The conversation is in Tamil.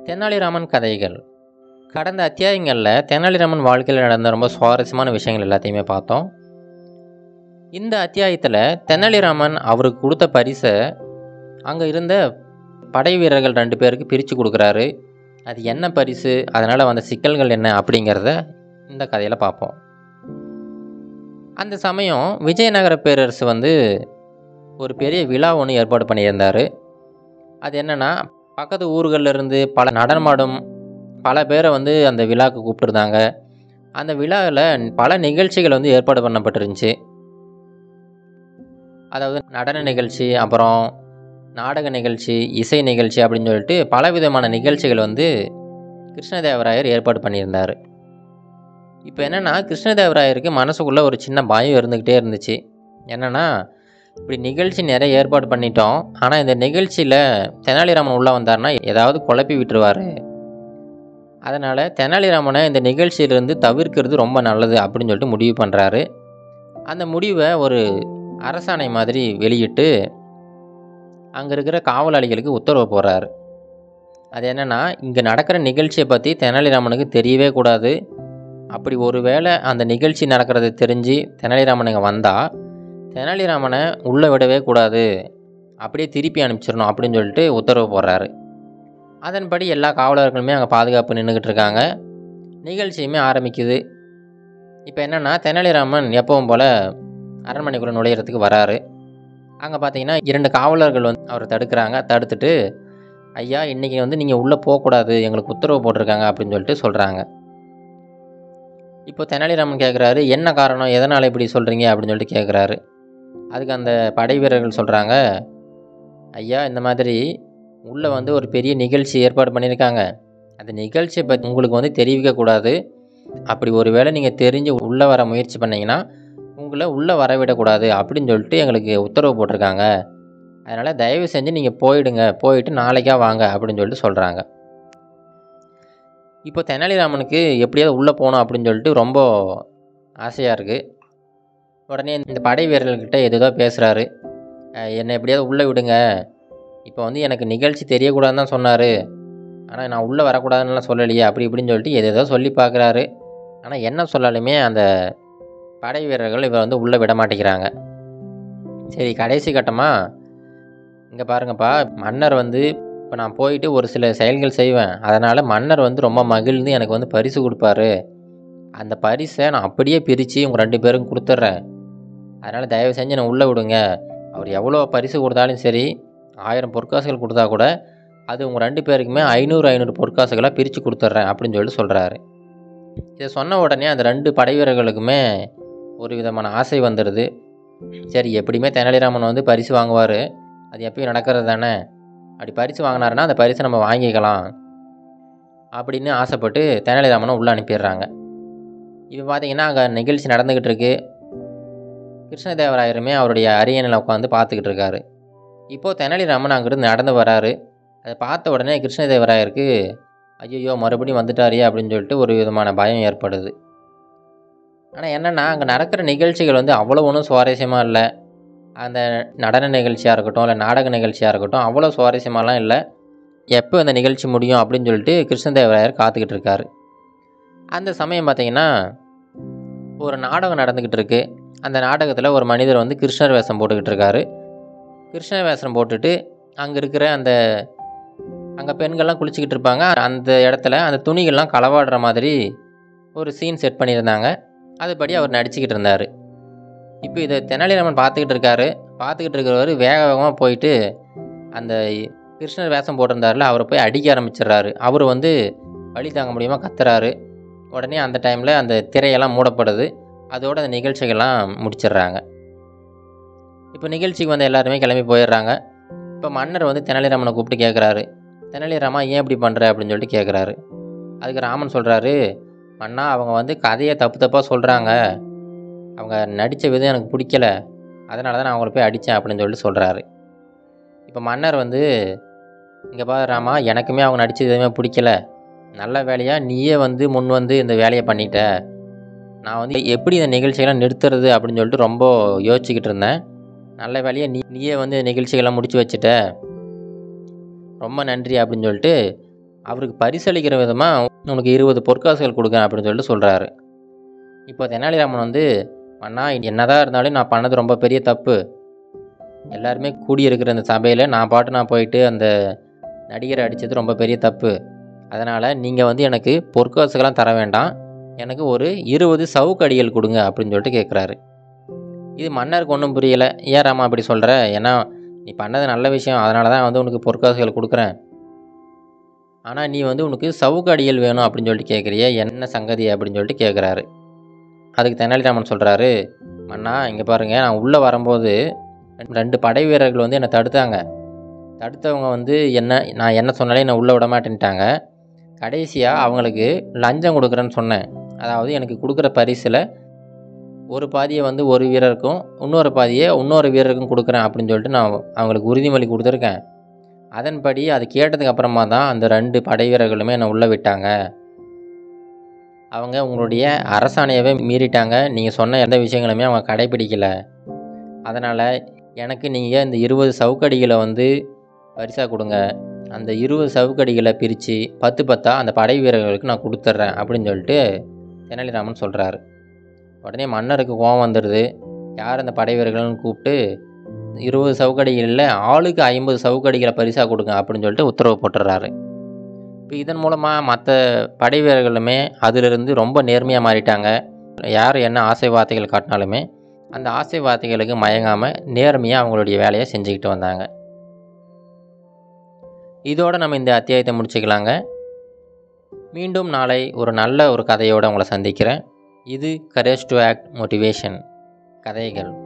தெனாலிராமன் கதைகள் கடந்த அத்தியாயங்களில் தெனாலிராமன் வாழ்க்கையில் நடந்த ரொம்ப சுவாரஸ்யமான விஷயங்கள் எல்லாத்தையுமே பார்த்தோம் இந்த அத்தியாயத்தில் தெனாலிராமன் அவருக்கு கொடுத்த பரிசை அங்கே இருந்த படை வீரர்கள் ரெண்டு பேருக்கு பிரித்து கொடுக்குறாரு அது என்ன பரிசு அதனால் வந்த சிக்கல்கள் என்ன அப்படிங்கிறத இந்த கதையில் பார்ப்போம் அந்த சமயம் விஜயநகர பேரரசு வந்து ஒரு பெரிய விழா ஒன்று ஏற்பாடு பண்ணியிருந்தார் அது என்னென்னா பக்கத்து ஊர்களில் இருந்து பல நடனமாடும் பல பேரை வந்து அந்த விழாவுக்கு கூப்பிட்டுருந்தாங்க அந்த விழாவில் பல நிகழ்ச்சிகள் வந்து ஏற்பாடு பண்ணப்பட்டிருந்துச்சு அதாவது நடன நிகழ்ச்சி அப்புறம் நாடக நிகழ்ச்சி இசை நிகழ்ச்சி அப்படின்னு சொல்லிட்டு பல விதமான நிகழ்ச்சிகள் வந்து கிருஷ்ணதேவராயர் ஏற்பாடு பண்ணியிருந்தார் இப்போ என்னென்னா கிருஷ்ணதேவராயருக்கு மனசுக்குள்ளே ஒரு சின்ன பயம் இருந்துக்கிட்டே இருந்துச்சு என்னென்னா இப்படி நிகழ்ச்சி நிறைய ஏற்பாடு பண்ணிட்டோம் ஆனால் இந்த நிகழ்ச்சியில் தெனாலிராமன் உள்ளே வந்தார்னா ஏதாவது குழப்பி விட்டுருவார் அதனால் தெனாலிராமனை இந்த நிகழ்ச்சியிலிருந்து தவிர்க்கிறது ரொம்ப நல்லது அப்படின்னு சொல்லிட்டு முடிவு பண்ணுறாரு அந்த முடிவை ஒரு அரசாணை மாதிரி வெளியிட்டு அங்கே இருக்கிற காவலாளிகளுக்கு உத்தரவு போகிறாரு அது என்னென்னா இங்கே நடக்கிற நிகழ்ச்சியை பற்றி தெனாலிராமனுக்கு தெரியவே கூடாது அப்படி ஒரு வேளை அந்த நிகழ்ச்சி நடக்கிறது தெரிஞ்சு தெனாலிராமன் இங்கே வந்தால் தெனாலிராமனை உள்ளே விடவே கூடாது அப்படியே திருப்பி அனுப்பிச்சிடணும் அப்படின்னு சொல்லிட்டு உத்தரவு போடுறாரு அதன்படி எல்லா காவலர்களுமே அங்கே பாதுகாப்பு நின்றுக்கிட்டு இருக்காங்க நிகழ்ச்சியுமே ஆரம்பிக்குது இப்போ என்னென்னா தெனாலிராமன் எப்பவும் போல் அரண்மனைக்குள்ளே நுழையிறதுக்கு வராரு அங்கே பார்த்தீங்கன்னா இரண்டு காவலர்கள் வந்து அவரை தடுக்கிறாங்க தடுத்துட்டு ஐயா இன்றைக்கி வந்து நீங்கள் உள்ளே போகக்கூடாது எங்களுக்கு உத்தரவு போட்டிருக்காங்க அப்படின்னு சொல்லிட்டு சொல்கிறாங்க இப்போ தெனாலிராமன் கேட்குறாரு என்ன காரணம் எதனால் இப்படி சொல்கிறீங்க அப்படின்னு சொல்லிட்டு கேட்குறாரு அதுக்கு அந்த படை வீரர்கள் சொல்கிறாங்க ஐயா இந்த மாதிரி உள்ளே வந்து ஒரு பெரிய நிகழ்ச்சி ஏற்பாடு பண்ணியிருக்காங்க அந்த நிகழ்ச்சியை பற்றி உங்களுக்கு வந்து தெரிவிக்கக்கூடாது அப்படி ஒரு வேளை நீங்கள் தெரிஞ்சு உள்ளே வர முயற்சி பண்ணிங்கன்னா உங்களை உள்ளே வரவிடக்கூடாது அப்படின்னு சொல்லிட்டு எங்களுக்கு உத்தரவு போட்டிருக்காங்க அதனால் தயவு செஞ்சு நீங்கள் போயிடுங்க போயிட்டு நாளைக்கா வாங்க அப்படின்னு சொல்லிட்டு சொல்கிறாங்க இப்போ தெனாலிராமனுக்கு எப்படியாவது உள்ளே போகணும் அப்படின்னு சொல்லிட்டு ரொம்ப ஆசையாக இருக்குது உடனே இந்த படை வீரர்கள்கிட்ட எதுதோ பேசுகிறாரு என்னை எப்படியாவது உள்ளே விடுங்க இப்போ வந்து எனக்கு நிகழ்ச்சி தெரியக்கூடாதுன்னு தான் சொன்னார் ஆனால் நான் உள்ளே வரக்கூடாதுன்னுலாம் சொல்லலையே அப்படி இப்படின்னு சொல்லிட்டு எதேதோ சொல்லி பார்க்குறாரு ஆனால் என்ன சொல்லாலுமே அந்த படை வீரர்கள் இவர் வந்து உள்ளே விட மாட்டேங்கிறாங்க சரி கடைசி கட்டமாக இங்கே பாருங்கப்பா மன்னர் வந்து இப்போ நான் போயிட்டு ஒரு சில செயல்கள் செய்வேன் அதனால் மன்னர் வந்து ரொம்ப மகிழ்ந்து எனக்கு வந்து பரிசு கொடுப்பாரு அந்த பரிசை நான் அப்படியே பிரித்து உங்கள் ரெண்டு பேருக்கும் கொடுத்துட்றேன் அதனால் தயவு செஞ்சு நான் உள்ளே விடுங்க அவர் எவ்வளோ பரிசு கொடுத்தாலும் சரி ஆயிரம் பொற்காசுகள் கொடுத்தா கூட அது உங்கள் ரெண்டு பேருக்குமே ஐநூறு ஐநூறு பொற்காசுகளாக பிரித்து கொடுத்துட்றேன் அப்படின்னு சொல்லிட்டு சொல்கிறாரு இதை சொன்ன உடனே அந்த ரெண்டு படை வீரர்களுக்குமே ஒரு விதமான ஆசை வந்துடுது சரி எப்படியுமே தெனாலிராமன் வந்து பரிசு வாங்குவார் அது எப்பயும் நடக்கிறது தானே அப்படி பரிசு வாங்கினாருன்னா அந்த பரிசை நம்ம வாங்கிக்கலாம் அப்படின்னு ஆசைப்பட்டு தெனாலிராமனை உள்ளே அனுப்பிடுறாங்க இப்போ பார்த்தீங்கன்னா அங்கே நிகழ்ச்சி நடந்துக்கிட்டு இருக்கு கிருஷ்ணதேவராயருமே அவருடைய அரியணையில் உட்காந்து பார்த்துக்கிட்டு இருக்காரு இப்போது தெனாலிராமன் அங்கேருந்து நடந்து வராரு அதை பார்த்த உடனே கிருஷ்ணதேவராயருக்கு ஐயோ மறுபடியும் வந்துட்டாரே அப்படின்னு சொல்லிட்டு ஒரு விதமான பயம் ஏற்படுது ஆனால் என்னென்னா அங்கே நடக்கிற நிகழ்ச்சிகள் வந்து அவ்வளோ ஒன்றும் சுவாரஸ்யமாக இல்லை அந்த நடன நிகழ்ச்சியாக இருக்கட்டும் இல்லை நாடக நிகழ்ச்சியாக இருக்கட்டும் அவ்வளோ சுவாரஸ்யமாலாம் இல்லை எப்போ இந்த நிகழ்ச்சி முடியும் அப்படின்னு சொல்லிட்டு கிருஷ்ணதேவராயர் காத்துக்கிட்டு இருக்காரு அந்த சமயம் பார்த்தீங்கன்னா ஒரு நாடகம் நடந்துக்கிட்டு இருக்கு அந்த நாடகத்தில் ஒரு மனிதர் வந்து கிருஷ்ணர் வேஷம் போட்டுக்கிட்டு இருக்காரு கிருஷ்ணர் வேஷம் போட்டுட்டு அங்கே இருக்கிற அந்த அங்கே பெண்கள்லாம் குளிச்சுக்கிட்டு இருப்பாங்க அந்த இடத்துல அந்த துணிகள்லாம் களவாடுற மாதிரி ஒரு சீன் செட் பண்ணியிருந்தாங்க அதுபடி அவர் நடிச்சுக்கிட்டு இருந்தார் இப்போ இதை தெனாலிராமன் பார்த்துக்கிட்டு இருக்காரு பார்த்துக்கிட்டு இருக்கிறவர் வேக வேகமாக போயிட்டு அந்த கிருஷ்ணர் வேஷம் போட்டிருந்தாருல அவரை போய் அடிக்க ஆரம்பிச்சிடுறாரு அவர் வந்து வழி தாங்க முடியாமல் கத்துறாரு உடனே அந்த டைமில் அந்த திரையெல்லாம் மூடப்படுது அதோட அந்த நிகழ்ச்சிகள்லாம் முடிச்சிடுறாங்க இப்போ நிகழ்ச்சிக்கு வந்து எல்லாருமே கிளம்பி போயிடுறாங்க இப்போ மன்னர் வந்து தெனாலிராமனை கூப்பிட்டு கேட்குறாரு தெனாலிராமா ஏன் இப்படி பண்ணுற அப்படின்னு சொல்லிட்டு கேட்குறாரு அதுக்கு ராமன் சொல்கிறாரு மன்னா அவங்க வந்து கதையை தப்பு தப்பாக சொல்கிறாங்க அவங்க நடித்த விதம் எனக்கு பிடிக்கல அதனால தான் நான் அவங்கள போய் அடித்தேன் அப்படின்னு சொல்லிட்டு சொல்கிறாரு இப்போ மன்னர் வந்து இங்கே பாரு ராமா எனக்குமே அவங்க நடித்தது எதுவுமே பிடிக்கல நல்ல வேலையாக நீயே வந்து முன் வந்து இந்த வேலையை பண்ணிட்ட நான் வந்து எப்படி இந்த நிகழ்ச்சிகள்லாம் நிறுத்துறது அப்படின்னு சொல்லிட்டு ரொம்ப யோசிச்சுக்கிட்டு இருந்தேன் நல்ல வேலையாக நீ நீயே வந்து நிகழ்ச்சிகள்லாம் முடிச்சு வச்சுட்ட ரொம்ப நன்றி அப்படின்னு சொல்லிட்டு அவருக்கு பரிசளிக்கிற விதமாக உனக்கு இருபது பொற்காசுகள் கொடுக்குறேன் அப்படின்னு சொல்லிட்டு சொல்கிறாரு இப்போ தெனாலிராமன் வந்து அண்ணா என்னதான் இருந்தாலும் நான் பண்ணது ரொம்ப பெரிய தப்பு எல்லாருமே கூடியிருக்கிற அந்த சபையில் நான் பாட்டு நான் போயிட்டு அந்த நடிகரை அடித்தது ரொம்ப பெரிய தப்பு அதனால் நீங்கள் வந்து எனக்கு பொற்காசுகள்லாம் தர வேண்டாம் எனக்கு ஒரு இருபது சவுக்கடிகள் கொடுங்க அப்படின்னு சொல்லிட்டு கேட்குறாரு இது மன்னருக்கு ஒன்றும் புரியலை ஏன் ராமா அப்படி சொல்கிற ஏன்னா நீ பண்ணது நல்ல விஷயம் அதனால தான் வந்து உனக்கு பொற்காசுகள் கொடுக்குறேன் ஆனால் நீ வந்து உனக்கு சவுக்கு அடிகள் வேணும் அப்படின்னு சொல்லிட்டு கேட்குறிய என்ன சங்கதி அப்படின்னு சொல்லிட்டு கேட்குறாரு அதுக்கு தெனாலிராமன் சொல்கிறாரு மன்னா இங்கே பாருங்கள் நான் உள்ளே வரும்போது ரெண்டு படை வீரர்கள் வந்து என்னை தடுத்தாங்க தடுத்தவங்க வந்து என்ன நான் என்ன சொன்னாலே என்னை உள்ளே விட மாட்டேன்ட்டாங்க கடைசியாக அவங்களுக்கு லஞ்சம் கொடுக்குறேன்னு சொன்னேன் அதாவது எனக்கு கொடுக்குற பரிசில் ஒரு பாதியை வந்து ஒரு வீரருக்கும் இன்னொரு பாதியை இன்னொரு வீரருக்கும் கொடுக்குறேன் அப்படின்னு சொல்லிட்டு நான் அவங்களுக்கு உறுதிமொழி கொடுத்துருக்கேன் அதன்படி அது கேட்டதுக்கு அப்புறமா தான் அந்த ரெண்டு படை வீரர்களுமே என்னை உள்ளே விட்டாங்க அவங்க உங்களுடைய அரசாணையவே மீறிட்டாங்க நீங்கள் சொன்ன எந்த விஷயங்களுமே அவங்க கடைப்பிடிக்கலை அதனால் எனக்கு நீங்கள் இந்த இருபது சவுக்கடிகளை வந்து பரிசாக கொடுங்க அந்த இருபது சவுக்கடிகளை பிரித்து பத்து பத்தாக அந்த படை வீரர்களுக்கு நான் கொடுத்துட்றேன் அப்படின்னு சொல்லிட்டு தெனாலிராமன் சொல்கிறாரு உடனே மன்னருக்கு கோவம் வந்துடுது யார் அந்த படை வீரர்கள்னு கூப்பிட்டு இருபது சவுக்கடிகளில் ஆளுக்கு ஐம்பது சவுக்கடிகளை பரிசாக கொடுங்க அப்படின்னு சொல்லிட்டு உத்தரவு போட்டுடுறாரு இப்போ இதன் மூலமாக மற்ற படை வீரர்களுமே அதிலிருந்து ரொம்ப நேர்மையாக மாறிட்டாங்க யார் என்ன ஆசை வார்த்தைகள் காட்டினாலுமே அந்த ஆசை வார்த்தைகளுக்கு மயங்காமல் நேர்மையாக அவங்களுடைய வேலையை செஞ்சுக்கிட்டு வந்தாங்க இதோடு நம்ம இந்த அத்தியாயத்தை முடிச்சுக்கலாங்க மீண்டும் நாளை ஒரு நல்ல ஒரு கதையோடு உங்களை சந்திக்கிறேன் இது கரேஜ் டு ஆக்ட் மோட்டிவேஷன் கதைகள்